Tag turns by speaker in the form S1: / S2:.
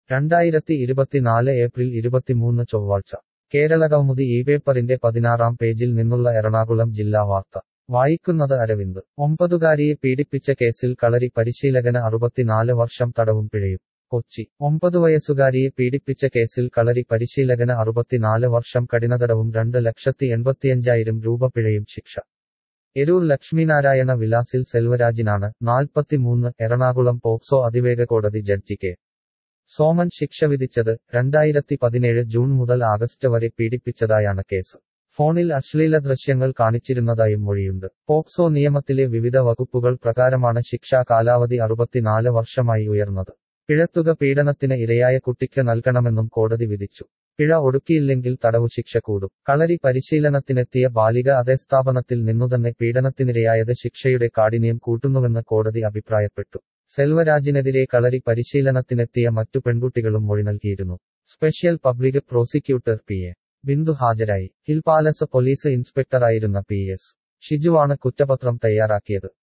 S1: രണ്ടായിരത്തി ഇരുപത്തിനാല് ഏപ്രിൽ ഇരുപത്തിമൂന്ന് ചൊവ്വാഴ്ച കേരള കൗമുദി ഈ പേപ്പറിന്റെ പതിനാറാം പേജിൽ നിന്നുള്ള എറണാകുളം ജില്ലാ വാർത്ത വായിക്കുന്നത് അരവിന്ദ് ഒമ്പതുകാരിയെ പീഡിപ്പിച്ച കേസിൽ കളരി പരിശീലകന് അറുപത്തിനാല് വർഷം തടവും പിഴയും കൊച്ചി ഒമ്പത് വയസ്സുകാരിയെ പീഡിപ്പിച്ച കേസിൽ കളരി പരിശീലകന് അറുപത്തിനാല് വർഷം കഠിനതടവും രണ്ട് ലക്ഷത്തി എൺപത്തിയഞ്ചായിരം രൂപ പിഴയും ശിക്ഷ എരൂർ ലക്ഷ്മിനാരായണ വിലാസിൽ സെൽവരാജിനാണ് നാൽപ്പത്തിമൂന്ന് എറണാകുളം പോക്സോ അതിവേഗ കോടതി ജഡ്ജി കെ സോമൻ ശിക്ഷ വിധിച്ചത് രണ്ടായിരത്തി പതിനേഴ് ജൂൺ മുതൽ ആഗസ്റ്റ് വരെ പീഡിപ്പിച്ചതായാണ് കേസ് ഫോണിൽ അശ്ലീല ദൃശ്യങ്ങൾ കാണിച്ചിരുന്നതായും മൊഴിയുണ്ട് പോക്സോ നിയമത്തിലെ വിവിധ വകുപ്പുകൾ പ്രകാരമാണ് ശിക്ഷാ കാലാവധി അറുപത്തിനാല് വർഷമായി ഉയർന്നത് പിഴത്തുക പീഡനത്തിന് ഇരയായ കുട്ടിക്ക് നൽകണമെന്നും കോടതി വിധിച്ചു പിഴ ഒടുക്കിയില്ലെങ്കിൽ തടവു ശിക്ഷ കൂടും കളരി പരിശീലനത്തിനെത്തിയ ബാലിക അതേ സ്ഥാപനത്തിൽ നിന്നുതന്നെ പീഡനത്തിനിരയായത് ശിക്ഷയുടെ കാഠിന്യം കൂട്ടുന്നുവെന്ന് കോടതി അഭിപ്രായപ്പെട്ടു സെൽവരാജിനെതിരെ കളരി പരിശീലനത്തിനെത്തിയ മറ്റു പെൺകുട്ടികളും മൊഴി നൽകിയിരുന്നു special public prosecutor P A Bindu ഹാജരായി ഹിൽ പാലസ് പോലീസ് ഇൻസ്പെക്ടറായിരുന്ന പി എസ് ഷിജുവാണ് കുറ്റപത്രം തയ്യാറാക്കിയത്